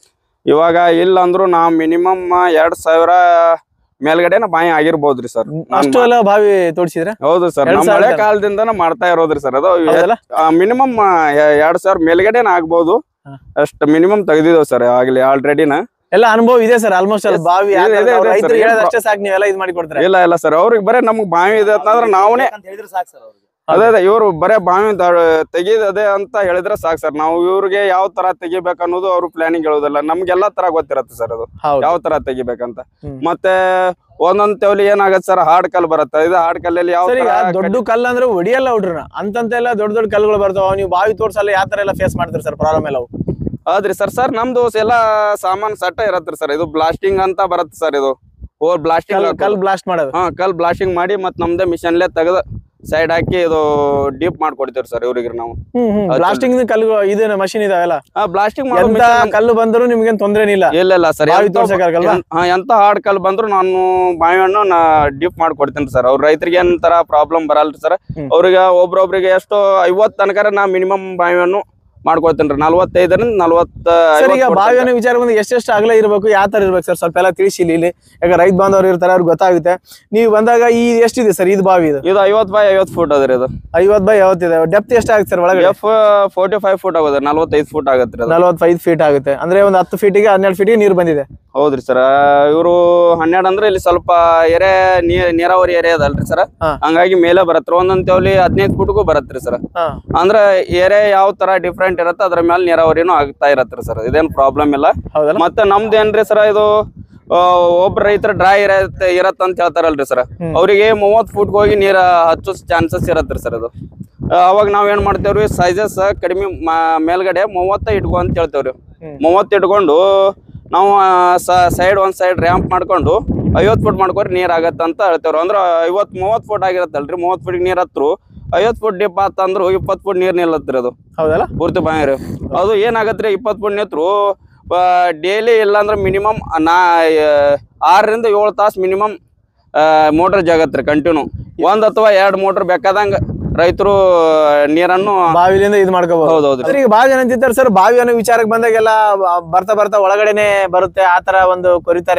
[SPEAKER 5] ಇವಾಗ ಇಲ್ಲಂದ್ರೂ ನಾ ಮಿನಿಮಮ್ ಎರಡು ಸಾವಿರ ಮೇಲ್ಗಡೆನ ಬಾಯಿ ಆಗಿರ್ಬೋದ್ರಿ ಸರ್
[SPEAKER 2] ಅಷ್ಟು ಎಲ್ಲ ಬಾವಿ ತೋಡ್ಸಿದ್ರ
[SPEAKER 5] ಹೌದು ಸರ್
[SPEAKER 2] ಎರಡ್
[SPEAKER 5] ನಮ್ಮ ಹಳೆ
[SPEAKER 2] ಸಾವಿರ?
[SPEAKER 5] ಕಾಲದಿಂದನ ಮಾಡ್ತಾ ಇರೋದ್ರಿ ಸರ್ ಅದು
[SPEAKER 2] ಹೌದಲ್ಲ
[SPEAKER 5] ಮಿನಿಮಮ್ ಎರಡ್ ಸಾವಿರ ಮೇಲ್ಗಡೆನ ಆಗ್ಬೋದು
[SPEAKER 2] ಹಾ.
[SPEAKER 5] ಅಷ್ಟು ಮಿನಿಮಮ್ ತೆಗ್ದಿದ್ದೇವೆ ಸರ್ ಆಗ್ಲಿ ಆಲ್ರೆಡಿನ
[SPEAKER 2] ಎಲ್ಲ ಅನುಭವ ಇದೆ ಸರ್ ಆಲ್ಮೋಸ್ಟ್ ಅಲ್ಲಿ
[SPEAKER 5] Yes.
[SPEAKER 2] ಬಾವಿ
[SPEAKER 5] ಇದೆ, ಇದೆ, ಇದೆ,
[SPEAKER 2] ರೈತರು
[SPEAKER 5] sir.
[SPEAKER 2] ಹೇಳೋದಷ್ಟೇ ಸಾಕು ನೀವೆಲ್ಲ ಇದ್ ಮಾಡಿ ಕೊಡ್ತಾರೆ
[SPEAKER 5] ಇಲ್ಲ ಇಲ್ಲ ಸರ್ ಅವ್ರಿಗೆ ಬರೇ ನಮ್ಗ್ ಬಾವಿ ಇದೆ ಅಂತಂದ್ರೆ ನಾವೇ
[SPEAKER 1] ಅಂತ ಹೇಳಿದ್ರೆ ಸಾಕು ಸರ್ ಅವ್ರಿಗೆ
[SPEAKER 5] ಅದೇ ಅದೇ ಇವ್ರು ಬರೇ ಬಾವಿ ತೆಗಿದದೆ ಅಂತ ಹೇಳಿದ್ರೆ ಸಾಕು ಸರ್ ನಾವು ಇವ್ರಿಗೆ ಯಾವ ತರ ತೆಗಿಬೇಕು ಅನ್ನೋದು ಅವ್ರು ಪ್ಲಾನಿಂಗ್ ಹೇಳೋದಿಲ್ಲ ನಮ್ಗೆಲ್ಲಾ ತರ ಗೊತ್ತಿರತ್ತೆ ಸರ್ ಅದು
[SPEAKER 2] ಹೌದು
[SPEAKER 5] ಯಾವ ತರ ತೆಗಿಬೇಕಂತ
[SPEAKER 2] ಹ್ಮ್.
[SPEAKER 5] ಮತ್ತೆ ಒಂದೊಂದ್ ತೆವಲಿ ಏನಾಗತ್ತೆ ಸರ್ ಹಾರ್ಡ್ ಕಲ್ ಬರುತ್ತೆ ಇದು ಹಾರ್ಡ್ ಕಲ್ಲಲ್ಲಿ ಯಾವ
[SPEAKER 2] ಸರ್ ಈಗ
[SPEAKER 5] ತರ
[SPEAKER 2] ದೊಡ್ಡ ಕಲ್ಲು ಅಂದ್ರೆ ಹೊಡಿಯಲ್ಲ ಹುಡ್ರನ್ನ ಅಂತಂತೆಲ್ಲ ದೊಡ್ಡ ದೊಡ್ಡ ಕಲ್ಲುಗಳು ಬರ್ತಾವ ನೀವು ಬಾವಿ ತೋರ್ಸಲ್ಲ ಯಾವ ತರ ಎಲ್ಲ ಫೇಸ್ ಮಾಡ್ತೀರಿ ಸರ್ ಪ್ರಾಬ್ಲಮ್ ಎಲ್ಲ ಅವು
[SPEAKER 5] ಹೌದ್ರಿ ಸರ್ ಸರ್ ನಮ್ದು ಎಲ್ಲ ಸಾಮಾನ್ ಸಟ್ಟ ಇರತ್ರಿ ಸರ್ ಇದು ಬ್ಲಾಸ್ಟಿಂಗ್ ಅಂತ ಬರುತ್ತೆ ಸರ್ ಇದು ಓರ್ ಬ್ಲಾಸ್ಟಿಂಗ್
[SPEAKER 2] ಕಲ್ ಕಲ್ ಬ್ಲಾಸ್ಟ್ ಮಾಡೋದು
[SPEAKER 5] ಹಾ ಕಲ್ ಬ್ಲಾಸ್ಟಿಂಗ್ ಮಾಡಿ ಮತ್ ನಮ್ದೇ ಮಿಷನ್ಲೆ ತೆಗೆದು ಸೈಡ್ ಹಾಕಿ ಇದು ಡೀಪ್ ಮಾಡ್ಕೊಡ್ತೀವಿ ಸರ್ ಇವ್ರಿಗೆ ನಾವು
[SPEAKER 2] ಹ್ಮ್ ಹ್ಮ್
[SPEAKER 5] ಅದು
[SPEAKER 2] ಬ್ಲಾಸ್ಟಿಂಗ್ ಕಲ್ಲು ಇದು ಮಷಿನ್ ಇದಾವೆಲ್ಲ
[SPEAKER 5] ಆ ಬ್ಲಾಸ್ಟಿಂಗ್
[SPEAKER 2] ಎಂತ ಕಲ್ಲು ಬಂದ್ರು ನಿಮ್ಗೇನ್ ತೊಂದ್ರೆ ಇಲ್ಲ
[SPEAKER 5] ಇಲ್ಲ ಇಲ್ಲ ಸರ್
[SPEAKER 2] ಬಾವಿ ತೋರ್ಸಕ್ಕಾಗಲ್ವಾ?
[SPEAKER 5] ಹಾ ಎಂತ ಹಾರ್ಡ್ ಕಲ್ ಬಂದ್ರು ನಾನು ಬಾವಿಯನ್ನು ನಾ ಡೀಪ್ ಮಾಡ್ಕೊಡ್ತೀನಿ ಸರ್ ಅವ್ರ ರೈತರಿಗೆ ಏನ್ ತರ ಪ್ರಾಬ್ಲಮ್ ಬರಲ್ರಿ ಸರ್
[SPEAKER 2] ಹ್ಮ್.
[SPEAKER 5] ಅವ್ರಿಗೆ ಒಬ್ರೊಬ್ರಿಗೆ ಎಷ್ಟು ಐವತ್ ತನಕ ನಾ ಮಿನಿಮಮ್ ಬಾವಿಯನ್ನು ಮಾಡ್ಕೊಡ್ತೀನಿ ರೀ ನಲ್ವತ್ತೈದರಿಂದ ನಲ್ವತ್ತ
[SPEAKER 2] ಸರ್ ಈಗ ಬಾವಿಯನ್ನು ವಿಚಾರ ಬಂದು ಎಷ್ಟೆಷ್ಟು ಅಗಲ ಇರ್ಬೇಕು ಯಾವ ತರ ಇರ್ಬೇಕು ಸರ್ ಸ್ವಲ್ಪ ಎಲ್ಲ ತಿಳಿಸಿ ಇಲ್ಲಿ ಇಲ್ಲಿ ಯಾಕೆ ರೈತ ಬಾಂಧವರು ಇರ್ತಾರೆ ಅವ್ರಿಗೆ ಗೊತ್ತಾಗುತ್ತೆ ನೀವು ಬಂದಾಗ ಈ ಎಷ್ಟಿದೆ ಸರ್ ಇದು ಬಾವಿ ಇದು
[SPEAKER 5] ಇದು ಐವತ್ ಬೈ ಐವತ್ ಫುಟ್ ಅದ್ರಿ ಇದು
[SPEAKER 2] ಐವತ್ ಬೈ ಯಾವತ್ತಿದೆ ಡೆಪ್ತ್ ಎಷ್ಟಾಗುತ್ತೆ ಸರ್ ಒಳಗಡೆ
[SPEAKER 5] ಎಫ್ ಫೋರ್ಟಿ ಫೈವ್ ಫುಟ್ ಆಗೋದ್ರಿ ನಲ್ವತ್ತೈದು ಫುಟ್ ಆಗತ್ತೆ ರೀ ಅದು
[SPEAKER 2] ನಲವತ್ತೈದು ಫೀಟ್ ಆಗುತ್ತೆ ಅಂದ್ರೆ ಒಂದು ಹತ್ತು ಫೀಟಿಗೆ ಹನ್ನೆರಡು ಫೀಟಿಗೆ ನೀರು ಬಂದಿದೆ
[SPEAKER 5] ಹೌದ್ರಿ ಸರ್ ಇವರು ಹನ್ನೆರಡು ಅಂದ್ರೆ ಇಲ್ಲಿ ಸ್ವಲ್ಪ ಎರೆ ನೀ- ನೀರಾವರಿ ಏರಿಯಾ ಅದಲ್ರಿ ಸರ್
[SPEAKER 2] ಹಾ.
[SPEAKER 5] ಹಂಗಾಗಿ ಮೇಲೆ ಬರತ್ರಿ ಒಂದೊಂದ್ ತೇವಲಿ ಹದಿನೈದು ಫುಟ್ಗೂ ಬರತ್ರಿ ಸರ್
[SPEAKER 2] ಹಾ
[SPEAKER 5] ಅಂದ್ರೆ ಏರಿಯಾ ಯಾವ ತರ ಡಿಫ್ರೆಂಟ್ ಇರತ್ತೆ ಅದ್ರ ಮೇಲೆ ನೀರಾವರಿನೂ ಆಗ್ತಾ ಇರತ್ರಿ ಸರ್ ಇದೇನ್ ಪ್ರಾಬ್ಲಮ್ ಇಲ್ಲ
[SPEAKER 2] ಹೌದಲ್ಲ
[SPEAKER 5] ಮತ್ತೆ ನಮ್ದು ಏನ್ರಿ ಸರ್ ಇದು ಆ, ಒಬ್ರ ರೈತರ ಡ್ರೈ ಇರತ್ತೆ ಇರತ್ತ ಅಂತ ಹೇಳ್ತಾರಲ್ರಿ ಸರ್
[SPEAKER 2] ಹ್ಮ್.
[SPEAKER 5] ಅವರಿಗೆ ಮೂವತ್ ಫುಟ್ ಹೋಗಿ ನೀರ ಹಚ್ಚೋ ಚಾನ್ಸಸ್ ಇರತ್ರಿ ಸರ್ ಅದು ಆ, ಅವಾಗ ನಾವ್ ಏನ್ ಮಾಡ್ತೇವ್ರಿ ಸೈಜಸ್ ಕಡಿಮೆ ಮಾ- ಮೇಲ್ಗಡೆ ಮೂವತ್ತ ಇಟ್ಕೊ ಅಂತ ಹೇಳ್ತೇವ್ರಿ
[SPEAKER 2] ಹ್ಮ್.
[SPEAKER 5] ಮೂವತ್ತು ಇಟ್ಕೊಂಡು ನಾವು ಸೈಡ್ ಒಂದ್ ಸೈಡ್ ರ್ಯಾಂಪ್ ಮಾಡ್ಕೊಂಡು ಐವತ್ ಫುಟ್ ಮಾಡ್ಕೊರಿ ನೀರ್ ಆಗತ್ತ ಅಂತ ಹೇಳ್ತೇವ್ರಿ ಅಂದ್ರ ಐವತ್ ಮೂವತ್ ಫುಟ್ ಆಗಿರತ್ತಲ್ರಿ ಮೂವತ್ ಫುಟ್ ನೀರ್ ಹತ್ರು ಐವತ್ ಫುಟ್ ಡಿಪ್ ಆತಂದ್ರು ಇಪ್ಪತ್ ಫುಟ್ ನೀರ್ ನಿಲ್ಲತ್ರಿ ಅದು
[SPEAKER 2] ಹೌದಲ್ಲ
[SPEAKER 5] ಪೂರ್ತಿ ಬಾವಿ ರೀ ಅದು ಏನಾಗತ್ರಿ ಇಪ್ಪತ್ತು ಫುಟ್ ನಿಂತ್ರು ಡೈಲಿ ಇಲ್ಲಾಂದ್ರೆ ಮಿನಿಮಮ್ ನಾ ಆರರಿಂದ ಏಳು ತಾಸು ಮಿನಿಮಮ್ ಮೋಟರ್ ಜಾಗತ್ರಿ ಕಂಟಿನ್ಯೂ ಒಂದ್ ಅಥವಾ ಎರಡು ಮೋಟರ್ ಬೇಕಾದಂಗ ರೈತರು ನೀರನ್ನು
[SPEAKER 2] ಬಾವಿಲಿಂದ ಇದು ಮಾಡ್ಕೋಬಹುದು
[SPEAKER 5] ಹೌದೌದು
[SPEAKER 2] ಸರ್ ಈಗ ಬಾಳ ಜನ ಅಂತಿರ್ತಾರೆ ಸರ್ ಬಾವಿ ಅನ್ನೋ ವಿಚಾರಕ್ಕೆ ಬಂದಾಗೆಲ್ಲ ಬ- ಬರ್ತಾ ಬರ್ತಾ ಒಳಗಡೆನೆ ಬರುತ್ತೆ ಆ ತರ ಒಂದು ಕೊರಿತಾರೆ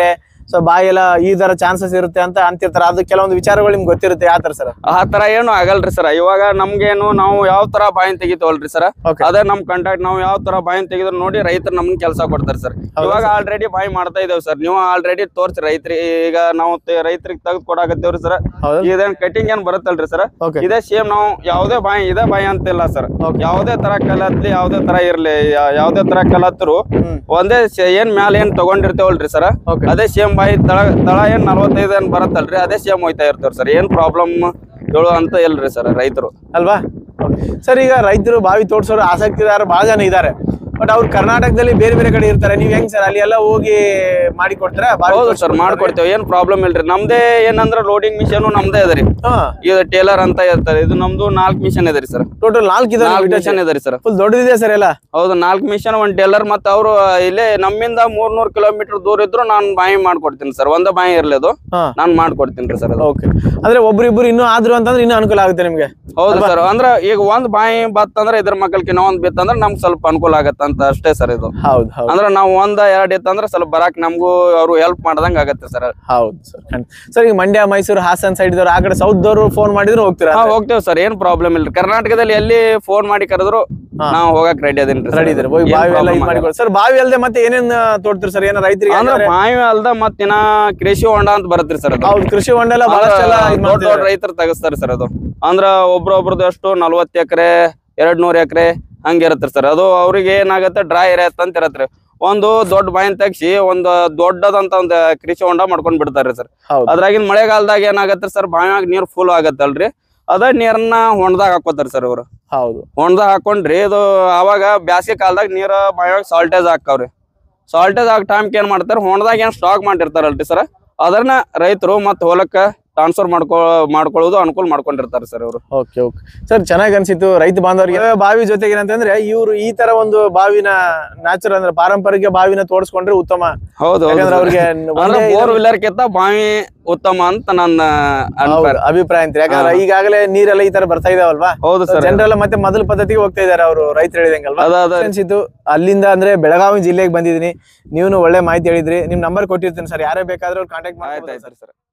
[SPEAKER 2] ಸೊ ಬಾಯಿ ಎಲ್ಲ ಈ ತರ ಚಾನ್ಸಸ್ ಇರುತ್ತೆ ಅಂತ ಅಂತಿರ್ತಾರೆ ಅದು ಕೆಲವೊಂದು ವಿಚಾರಗಳು ನಿಮ್ಗೆ ಗೊತ್ತಿರುತ್ತೆ ಯಾವ ತರ ಸರ್
[SPEAKER 5] ಆ ತರ ಏನು ಆಗಲ್ರಿ ಸರ್ ಇವಾಗ ನಮ್ಗೇನು ನಾವು ಯಾವ ತರ ಬಾಯಿನ್ ತೆಗಿತೇವಲ್ರಿ ಸರ್
[SPEAKER 2] Okay.
[SPEAKER 5] ಅದೇ ನಮ್ ಕಾಂಟ್ಯಾಕ್ಟ್ ನಾವು ಯಾವ ತರ ಬಾಯಿನ್ ತೆಗಿದ್ರು ನೋಡಿ ರೈತರು ನಮ್ಗೆ ಕೆಲಸ ಕೊಡ್ತಾರೆ ಸರ್ ಇವಾಗ ಆಲ್ರೆಡಿ ಬಾಯಿ ಮಾಡ್ತಾ ಇದೇವ್ ಸರ್ ನೀವು ಆಲ್ರೆಡಿ ತೋರ್ಸಿ ರೈತರಿ ಈಗ ನಾವು ರೈತರಿಗೆ ತೆಗೆದು ಕೊಡಾಕತ್ತೇವ್ರಿ ಸರ್
[SPEAKER 2] ಹೌದಾ
[SPEAKER 5] ಇದೇನ್ ಕಟಿಂಗ್ ಏನ್ ಬರುತ್ತಲ್ರಿ ಸರ್
[SPEAKER 2] ಓಕೆ
[SPEAKER 5] ಇದೇ ಸೇಮ್ ನಾವು ಯಾವ್ದೇ ಬಾಯಿ ಇದೇ ಬಾಯಿ ಅಂತಿಲ್ಲ ಸರ್
[SPEAKER 2] Okay.
[SPEAKER 5] ಯಾವ್ದೇ ತರ ಕಲತ್ಲಿ ಯಾವ್ದೇ ತರ ಇರ್ಲಿ ಯಾ- ಯಾವ್ದೇ ತರ ಕಲತ್ರು
[SPEAKER 2] ಹ್ಮ್
[SPEAKER 5] ಒಂದೇ ಸ- ಏನ್ ಮ್ಯಾಲ ಏನ್ ತಗೊಂಡಿರ್ತೇವಲ್ರಿ ಸರ್
[SPEAKER 2] ಓಕೆ
[SPEAKER 5] ಅದೇ ಸೇಮ್ ಬಾಯಿ ತಳ ತಳ ಏನ್ ನಲ್ವತ್ತೈದು ಏನ್ ಬರತ್ತಲ್ರಿ ಅದೇ ಸೇಮ್ ಹೋಯ್ತಾ ಇರ್ತೇವ್ರಿ ಸರ್ ಏನ್ ಪ್ರಾಬ್ಲಮ್ ಹೇಳು ಅಂತ ಇಲ್ರಿ ಸರ್ ರೈತರು
[SPEAKER 2] ಅಲ್ವಾ ಸರ್ ಈಗ ರೈತರು ಬಾವಿ ತೋಡ್ಸೋರು ಆಸಕ್ತಿದಾರ ಬಹಳ ಜನ ಇದ್ದಾರೆ ಬಟ್ ಅವ್ರು ಕರ್ನಾಟಕದಲ್ಲಿ ಬೇರೆ ಬೇರೆ ಕಡೆ ಇರ್ತಾರೆ ನೀವ್ ಹೆಂಗ್ ಸರ್ ಅಲ್ಲಿ ಎಲ್ಲ ಹೋಗಿ ಮಾಡಿ ಕೊಡ್ತಾರ
[SPEAKER 5] ಹೌದು ಸರ್ ಮಾಡ್ಕೊಡ್ತೇವೆ ಏನ್ ಪ್ರಾಬ್ಲಮ್ ಇಲ್ರಿ ನಮ್ದೇ ಏನಂದ್ರ ಲೋಡಿಂಗ್ ಮಿಷನ್ ನಮ್ದೇ ಅದ ರೀ ಇದು ಟೇಲರ್ ಅಂತ ಇರ್ತಾರೆ ಇದು ನಮ್ದು ನಾಲ್ಕ್ ಮಿಷನ್ ಇದೆ ರೀ ಸರ್
[SPEAKER 2] ಟೋಟಲ್ ನಾಲ್ಕು
[SPEAKER 5] ನಾಲ್ಕ್
[SPEAKER 2] ಇದೆ
[SPEAKER 5] ಮಿಷನ್ ಇದೆ ರೀ ಸರ್
[SPEAKER 2] ಫುಲ್ ದೊಡ್ಡದಿದೆ ಸರ್ ಎಲ್ಲ
[SPEAKER 5] ಹೌದು ನಾಲ್ಕ್ ಮಿಷನ್ ಒಂದ್ ಟೇಲರ್ ಮತ್ತ ಅವರು ಇಲ್ಲೇ ನಮ್ಮಿಂದ ಮೂರ್ ನೂರ್ ಕಿಲೋಮೀಟರ್ ದೂರ ಇದ್ರು ನಾನ್ ಬಾಯಿ ಮಾಡ್ಕೊಡ್ತೀನಿ ಸರ್ ಒಂದ ಬಾಯಿ ಇರ್ಲಿ ಅದು
[SPEAKER 2] ಹಾ
[SPEAKER 5] ನಾನ್ ಮಾಡ್ಕೊಡ್ತೀನಿ ರೀ ಸರ್ ಅದು
[SPEAKER 2] ಓಕೆ ಅಂದ್ರೆ ಒಬ್ರಿಬ್ರು ಇನ್ನೂ ಆದ್ರು ಅಂತಂದ್ರೆ ಇನ್ನೂ ಅನುಕೂಲ ಆಗುತ್ತೆ ನಿಮ್ಗೆ
[SPEAKER 5] ಹೌದು ಸರ್ ಅಂದ್ರ ಈಗ ಒಂದ್ ಬಾಯಿ ಬತ್ತಂದ್ರ ಇದ್ರ ಮಕ್ಕಳಿಗೆ ಇನ್ನೊಂದ್ ಬಿತ್ತಂದ್ರ ನಮ್ಗ್ ಸ್ವಲ್ಪ ಅನುಕೂಲ ಆಗತ್ತ ಅಂತ ಅಷ್ಟೇ ಸರ್ ಇದು
[SPEAKER 2] ಹೌದು ಹೌದು
[SPEAKER 5] ಅಂದ್ರ ನಾವು ಒಂದ್ ಎರಡ್ ಇತ್ತಂದ್ರ ಸ್ವಲ್ಪ ಬರಾಕ್ ನಮಗೂ ಅವ್ರು ಹೆಲ್ಪ್ ಮಾಡ್ದಂಗ ಆಗತ್ತೆ ಸರ್
[SPEAKER 2] ಹೌದು ಸರ್ ಸರ್ ಈಗ ಮಂಡ್ಯ ಮೈಸೂರು ಹಾಸನ್ ಸೈಡ್ ಇದ್ದವ್ರು ಆ ಕಡೆ ಸೌತ್ ದವರು ಫೋನ್ ಮಾಡಿದ್ರು ಹೋಗ್ತೀರಾ
[SPEAKER 5] ಹಾ ಹೋಗ್ತೇವ್ ಸರ್ ಏನ್ ಪ್ರಾಬ್ಲಮ್ ಇಲ್ರಿ ಕರ್ನಾಟಕದಲ್ಲಿ ಎಲ್ಲಿ ಫೋನ್ ಮಾಡಿ ಕರೆದ್ರು
[SPEAKER 2] ಹಾ.
[SPEAKER 5] ನಾವು ಹೋಗಕ್ ರೆಡಿ ಅದೇನ್ರಿ
[SPEAKER 2] ರೆಡಿ ಇದ್ದಾರೆ ಹೋಗಿ ಬಾವಿ ಎಲ್ಲ ಇದು ಮಾಡಿಕೊಡಿ ಸರ್ ಬಾವಿ ಅಲ್ಲದೆ ಮತ್ತೆ ಏನೇನ್ ತೋಡ್ತೀರಿ ಸರ್ ಏನೋ ರೈತರಿಗೆ
[SPEAKER 5] ಅಂದ್ರ
[SPEAKER 2] ಯಾಕಂದ್ರೆ-
[SPEAKER 5] ಬಾವಿ ಅಲ್ದ ಮತ್ತಿನ ಕೃಷಿ ಹೊಂಡ ಅಂತ ಬರತ್ರಿ ಸರ್ ಅದು
[SPEAKER 2] ಹೌದು ಕೃಷಿ ಹೊಂಡ ಎಲ್ಲ ಬಹಳಷ್ಟೆಲ್ಲ ಇದ್
[SPEAKER 5] ದೊಡ್ಡ ದೊಡ್ಡ
[SPEAKER 2] ಮಾಡ್ತಿದ್ದಾರೆ.
[SPEAKER 5] ರೈತರು ತೆಗಿಸ್ತಾರೆ ಸರ್ ಅದು ಅಂದ್ರ ಒಬ್ರೊಬ್ರದ್ದು ಎಷ್ಟು ನಲ್ವತ್ತು ಎಕರೆ ಎರಡ್ ನೂರ್ ಎಕರೆ ಹಂಗಿರತ್ರಿ ಸರ್ ಅದು ಅವ್ರಿಗೆ ಏನಾಗತ್ತೆ ಡ್ರೈ ಏರಿಯಾ ಅಂತ ಇರತ್ರಿ ಒಂದು ದೊಡ್ಡ ಬಾಯಿನ್ ತೆಗ್ಸಿ ಒಂದು ದೊಡ್ಡದಂತ ಒಂದು ಕೃಷಿ ಹೊಂಡ ಮಾಡ್ಕೊಂಡ್ ಬಿಡ್ತಾರ್ರಿ ಸರ್
[SPEAKER 2] ಹೌದು
[SPEAKER 5] ಅದ್ರಾಗಿನ ಮಳೆಗಾಲದಾಗ ಏನಾಗತ್ತೆ ಸರ್ ಬಾವಿಯಾಗ ನೀರ್ ಫುಲ್ ಆಗತ್ತಲ್ರಿ ಅದ ನೀರನ್ನ ಹೊಂಡದಾಗ ಹಾಕೋತಾರ ಸರ್ ಇವ್ರು
[SPEAKER 2] ಹೌದು
[SPEAKER 5] ಹೊಂಡದಾಗ ಹಾಕೊಂಡ್ರಿ ಇದು ಅವಾಗ ಬ್ಯಾಸಿಗೆ ಕಾಲದಾಗ ನೀರ ಬಾವಿಯಾಗ ಸಾಲ್ಟೇಜ್ ಹಾಕಾವ್ರಿ ಸಾಲ್ಟೇಜ್ ಹಾಕೋ ಟೈಮ್ಗೆ ಏನ್ ಮಾಡ್ತಾರೆ ಹೊಂಡದಾಗ ಏನ್ ಸ್ಟಾಕ್ ಮಾಡಿರ್ತಾರಲ್ರಿ ಸರ್ ಅದನ್ನ ರೈತರು ಮತ್ತೆ ಹೊಲಕ್ಕ ಟ್ರಾನ್ಸ್ಫರ್ ಮಾಡ್ಕೊ ಮಾಡ್ಕೊಳ್ಳೋದು ಅನುಕೂಲ ಮಾಡ್ಕೊಂಡಿರ್ತಾರೆ ಸರ್ ಇವರು
[SPEAKER 2] ಓಕೆ ಓಕೆ ಸರ್ ಚೆನ್ನಾಗಿ ಅನ್ಸಿತ್ತು ರೈತ ಬಾಂಧವರಿಗೆ ಬಾವಿ ಜೊತೆಗೆ ಏನಂತಂದ್ರೆ ಇವರು ಈ ತರ ಒಂದು ಬಾವಿನ ನ್ಯಾಚುರಲ್ ಅಂದ್ರೆ ಪಾರಂಪರಿಕ ಬಾವಿನ ತೋಡ್ಸ್ಕೊಂಡ್ರೆ ಉತ್ತಮ
[SPEAKER 5] ಹೌದು
[SPEAKER 2] ಯಾಕಂದ್ರೆ ಅವ್ರಿಗೆ
[SPEAKER 5] ಅಂದ್ರೆ ಬೋರ್ ವಿಲ್ಲರ್ ಕಿಂತ ಬಾವಿ ಉತ್ತಮ ಅಂತ ನನ್ನ ಅನ್ಪಾರ
[SPEAKER 2] ಅಭಿಪ್ರಾಯ ಅಂತ ಯಾಕಂದ್ರೆ
[SPEAKER 5] ಹಾ.
[SPEAKER 2] ಈಗಾಗಲೇ ನೀರೆಲ್ಲ ಈ ತರ ಬರ್ತಾ ಇದಾವಲ್ವಾ
[SPEAKER 5] ಹೌದು ಸರ್
[SPEAKER 2] ಜನರೆಲ್ಲ ಮತ್ತೆ ಮೊದಲ ಪದ್ಧತಿಗೆ ಹೋಗ್ತಾ ಇದಾರೆ ಅವರು ರೈತರು ಹೇಳಿದಂಗಲ್ವಾ
[SPEAKER 5] ಅದ ಅದ
[SPEAKER 2] ಅನ್ಸಿತ್ತು ಅಲ್ಲಿಂದ ಅಂದ್ರೆ ಬೆಳಗಾವಿ ಜಿಲ್ಲೆಗೆ ಬಂದಿದ್ದೀನಿ ನೀವು ಒಳ್ಳೆ ಮಾಹಿತಿ ಹೇಳಿದ್ರಿ ನಿಮ್ ನಂಬರ್ ಕೊಟ್ಟಿರ್ತೀನಿ ಸರ್ ಯಾರೇ ಬೇಕಾದ್ರೂ ಕಾಂಟ್ಯಾಕ್ಟ್
[SPEAKER 5] ಆಯ್ತು
[SPEAKER 2] ಮಾಡಿ
[SPEAKER 5] ಆಯ್ತು ಸರ್